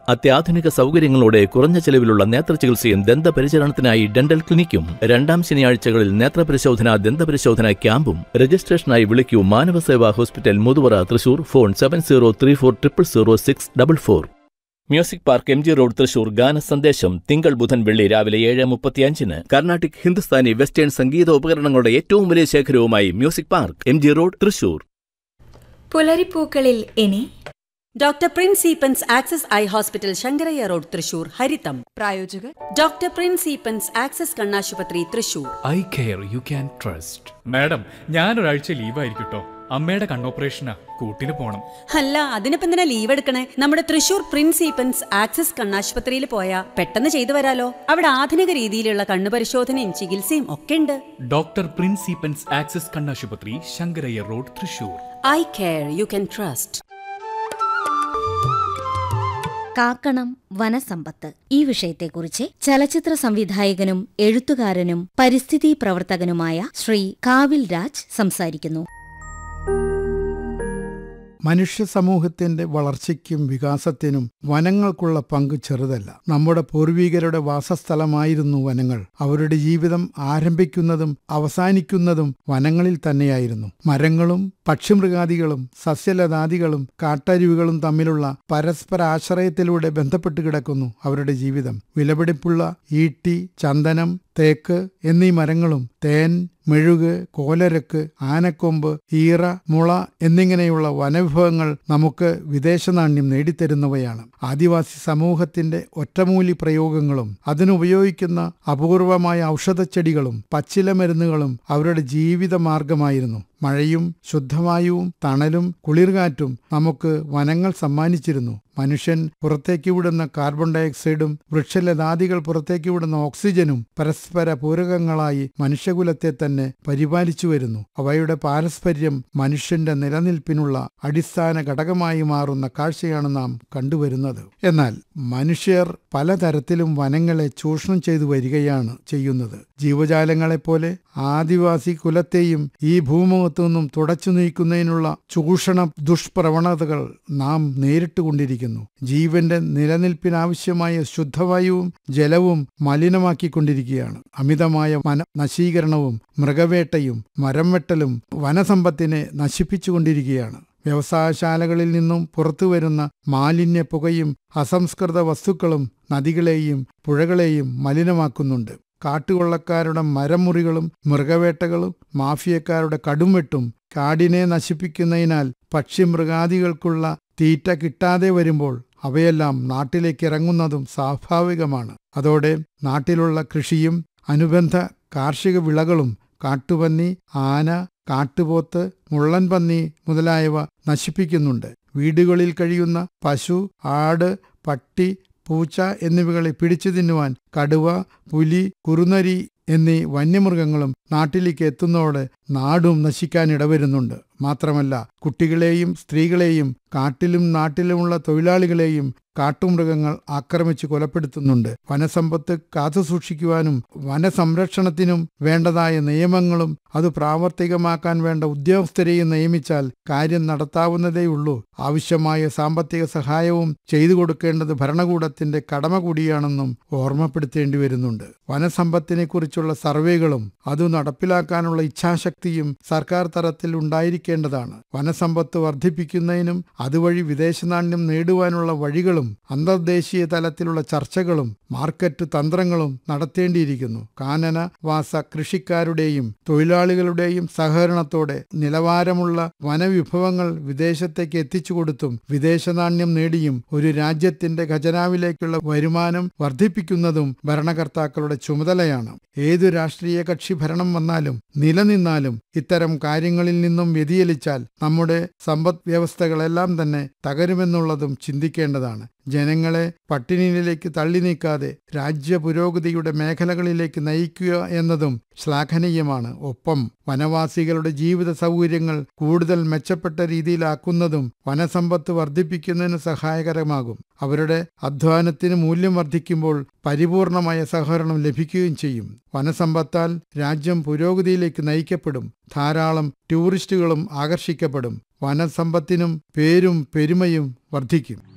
അത്യാധുനിക സൗകര്യങ്ങളോടെ കുറഞ്ഞ ചെലവിലുള്ള നേത്രചികിത്സയും ദന്തപരിചരണത്തിനായി ഡെന്റൽ ക്ലിനിക്കും രണ്ടാം ശനിയാഴ്ചകളിൽ നേത്രപരിശോധന ദന്തപരിശോധന ക്യാമ്പും രജിസ്ട്രേഷനായി വിളിക്കൂ Manavaseva hospital Muthuvara Thrissur phone seven zero three four triple zero six double four music park M G road Thrissur ഗാന സന്ദേശം തിങ്കൾ ബുധൻ വെള്ളി രാവിലെ ഏഴ് മുപ്പത്തിയഞ്ചിന് കർണാട്ടിക് ഹിന്ദുസ്ഥാനി വെസ്റ്റേൺ സംഗീത ഉപകരണങ്ങളുടെ ഏറ്റവും വലിയ ശേഖരവുമായി music park M G road Thrissur പുലരിപ്പൂക്കളിൽ ഇനി doctor Prince Eappen's access eye hospital Sankarayya road Thrissur ഹരിതം പ്രായോജകർ ഡോക്ടർ പ്രിൻസ് ഈപ്പൻസ് ആക്സസ് കണ്ണാശുപത്രി Thrissur eye care you can trust madam ഞാനൊരാഴ്ച ലീവായിരിക്കും കേട്ടോ അമ്മയുടെ കണ്ണോപ്പറേഷനാ കൂട്ടിന് പോണം അല്ല അതിനിപ്പോ എന്തിനാ ലീവ് എടുക്കണേ നമ്മുടെ തൃശൂർ പ്രിൻസ് ഈപ്പൻസ് ആക്സസ് കണ്ണാശുപത്രിയിൽ പോയാ പെട്ടെന്ന് ചെയ്തു വരാലോ അവിടെ ആധുനിക രീതിയിലുള്ള കണ്ണു പരിശോധനയും ചികിത്സയും ഒക്കെ ഉണ്ട് ഡോക്ടർ പ്രിൻസിപ്പൻസ് ആക്സസ് കണ്ണാശുപത്രി Sankarayya road Thrissur eye care you can trust കാക്കണം വനസമ്പത്ത് ഈ വിഷയത്തെക്കുറിച്ച് ചലച്ചിത്ര സംവിധായകനും എഴുത്തുകാരനും പരിസ്ഥിതി പ്രവർത്തകനുമായ ശ്രീ കാവിൽ രാജ് സംസാരിക്കുന്നു മനുഷ്യ സമൂഹത്തിന്റെ വളർച്ചയ്ക്കും വികാസത്തിനും വനങ്ങൾക്കുള്ള പങ്ക് ചെറുതല്ല നമ്മുടെ പൂർവികരുടെ വാസസ്ഥലമായിരുന്നു വനങ്ങൾ അവരുടെ ജീവിതം ആരംഭിക്കുന്നതും അവസാനിക്കുന്നതും വനങ്ങളിൽ തന്നെയായിരുന്നു മരങ്ങളും പക്ഷിമൃഗാദികളും സസ്യലതാദികളും കാട്ടരുവികളും തമ്മിലുള്ള പരസ്പര ആശ്രയത്തിലൂടെ ബന്ധപ്പെട്ട് കിടക്കുന്നു അവരുടെ ജീവിതം വിലപിടിപ്പുള്ള ഈട്ടി ചന്ദനം തേക്ക് എന്നീ മരങ്ങളും തേൻ മെഴുക് കോലരക്ക് ആനക്കൊമ്പ് ഈറ മുള എന്നിങ്ങനെയുള്ള വനവിഭവങ്ങൾ നമുക്ക് വിദേശ നാണ്യം നേടിത്തരുന്നവയാണ് ആദിവാസി സമൂഹത്തിന്റെ ഒറ്റമൂലി പ്രയോഗങ്ങളും അതിനുപയോഗിക്കുന്ന അപൂർവമായ ഔഷധച്ചെടികളും പച്ചില മരുന്നുകളും അവരുടെ ജീവിത മാർഗമായിരുന്നു മഴയും ശുദ്ധവായുവും തണലും കുളിർകാറ്റും നമുക്ക് വനങ്ങൾ സമ്മാനിച്ചിരുന്നു മനുഷ്യൻ പുറത്തേക്ക് വിടുന്ന കാർബൺ ഡയോക്സൈഡും വൃക്ഷലതാദികൾ പുറത്തേക്ക് വിടുന്ന ഓക്സിജനും പരസ്പര പൂരകങ്ങളായി മനുഷ്യകുലത്തെ തന്നെ പരിപാലിച്ചു വരുന്നു അവയുടെ പാരസ്പര്യം മനുഷ്യന്റെ നിലനിൽപ്പിനുള്ള അടിസ്ഥാന ഘടകമായി മാറുന്ന കാഴ്ചയാണ് നാം കണ്ടുവരുന്നത് എന്നാൽ മനുഷ്യർ പലതരത്തിലും വനങ്ങളെ ചൂഷണം ചെയ്തു വരികയാണ് ചെയ്യുന്നത് ജീവജാലങ്ങളെപ്പോലെ ആദിവാസി കുലത്തെയും ഈ ഭൂമുഖത്തു നിന്നും തുടച്ചു നീക്കുന്നതിനുള്ള ചൂഷണ ദുഷ്പ്രവണതകൾ നാം നേരിട്ടുകൊണ്ടിരിക്കുന്നു ജീവന്റെ നിലനിൽപ്പിനാവശ്യമായ ശുദ്ധവായുവും ജലവും മലിനമാക്കിക്കൊണ്ടിരിക്കുകയാണ് അമിതമായ വന നശീകരണവും മൃഗവേട്ടയും മരം വെട്ടലും വനസമ്പത്തിനെ നശിപ്പിച്ചുകൊണ്ടിരിക്കുകയാണ് വ്യവസായശാലകളിൽ നിന്നും പുറത്തുവരുന്ന മാലിന്യ പുകയും അസംസ്കൃത വസ്തുക്കളും നദികളെയും പുഴകളെയും മലിനമാക്കുന്നുണ്ട് കാട്ടുകൊള്ളക്കാരുടെ മരമുറികളും മൃഗവേട്ടകളും മാഫിയക്കാരുടെ കടുംവെട്ടും കാടിനെ നശിപ്പിക്കുന്നതിനാൽ പക്ഷിമൃഗാദികൾക്കുള്ള തീറ്റ കിട്ടാതെ വരുമ്പോൾ അവയെല്ലാം നാട്ടിലേക്ക് ഇറങ്ങുന്നതും സ്വാഭാവികമാണ് അതോടെ നാട്ടിലുള്ള കൃഷിയും അനുബന്ധ കാർഷിക വിളകളും കാട്ടുപന്നി ആന കാട്ടുപോത്ത് മുള്ളൻപന്നി മുതലായവ നശിപ്പിക്കുന്നുണ്ട് വീടുകളിൽ കഴിയുന്ന പശു ആട് പട്ടി പൂച്ച എന്നിവകളെ പിടിച്ചു തിന്നുവാൻ കടുവ പുലി കുറുനരി എന്നീ വന്യമൃഗങ്ങളും നാട്ടിലേക്ക് എത്തുന്നതോടെ നാടും നശിക്കാൻ ഇടവരുന്നുണ്ട് മാത്രമല്ല കുട്ടികളെയും സ്ത്രീകളെയും കാട്ടിലും നാട്ടിലുമുള്ള തൊഴിലാളികളെയും കാട്ടുമൃഗങ്ങൾ ആക്രമിച്ച് കൊലപ്പെടുത്തുന്നുണ്ട് വനസമ്പത്ത് കാത്തുസൂക്ഷിക്കുവാനും വനസംരക്ഷണത്തിനും വേണ്ടതായ നിയമങ്ങളും അത് പ്രാവർത്തികമാക്കാൻ വേണ്ട ഉദ്യോഗസ്ഥരെയും നിയമിച്ചാൽ കാര്യം നടത്താവുന്നതേയുള്ളൂ ആവശ്യമായ സാമ്പത്തിക സഹായവും ചെയ്തു കൊടുക്കേണ്ടത് ഭരണകൂടത്തിന്റെ കടമ കൂടിയാണെന്നും ഓർമ്മപ്പെടുത്തേണ്ടി വരുന്നുണ്ട് വനസമ്പത്തിനെക്കുറിച്ചുള്ള സർവേകളും അത് നടപ്പിലാക്കാനുള്ള ഇച്ഛാശക്തിയും സർക്കാർ തലത്തിൽ ഉണ്ടായിരിക്കേണ്ടതാണ് വനസമ്പത്ത് വർദ്ധിപ്പിക്കുന്നതിനും അതുവഴി വിദേശ നാണ്യം നേടുവാനുള്ള വഴികളും അന്തർദേശീയ തലത്തിലുള്ള ചർച്ചകളും മാർക്കറ്റ് തന്ത്രങ്ങളും നടത്തേണ്ടിയിരിക്കുന്നു കാനന വാസ കൃഷിക്കാരുടെയും തൊഴിലാളികളുടെയും സഹകരണത്തോടെ നിലവാരമുള്ള വനവിഭവങ്ങൾ വിദേശത്തേക്ക് എത്തിച്ചു കൊടുത്തും വിദേശ നാണ്യം നേടിയും ഒരു രാജ്യത്തിന്റെ ഖജനാവിലേക്കുള്ള വരുമാനം വർദ്ധിപ്പിക്കുന്നതും ഭരണകർത്താക്കളുടെ ചുമതലയാണ് ഏതു രാഷ്ട്രീയ കക്ഷി ഭരണം വന്നാലും നിലനിന്നാലും ഇത്തരം കാര്യങ്ങളിൽ നിന്നും വ്യതിചലിച്ചാൽ നമ്മുടെ സമ്പദ് വ്യവസ്ഥകളെല്ലാം തന്നെ തകരുമെന്നുള്ളതും ചിന്തിക്കേണ്ടതാണ് ജനങ്ങളെ പട്ടിണിയിലേക്ക് തള്ളി നീക്കാതെ രാജ്യ പുരോഗതിയുടെ മേഖലകളിലേക്ക് നയിക്കുക എന്നതും ശ്ലാഘനീയമാണ് ഒപ്പം വനവാസികളുടെ ജീവിത സൗകര്യങ്ങൾ കൂടുതൽ മെച്ചപ്പെട്ട രീതിയിലാക്കുന്നതും വനസമ്പത്ത് വർദ്ധിപ്പിക്കുന്നതിന് സഹായകരമാകും അവരുടെ അധ്വാനത്തിന് മൂല്യം വർദ്ധിക്കുമ്പോൾ പരിപൂർണമായ സഹകരണം ലഭിക്കുകയും ചെയ്യും വനസമ്പത്താൽ രാജ്യം പുരോഗതിയിലേക്ക് നയിക്കപ്പെടും ധാരാളം ടൂറിസ്റ്റുകളും ആകർഷിക്കപ്പെടും വനസമ്പത്തിനും പേരും പെരുമയും വർദ്ധിക്കും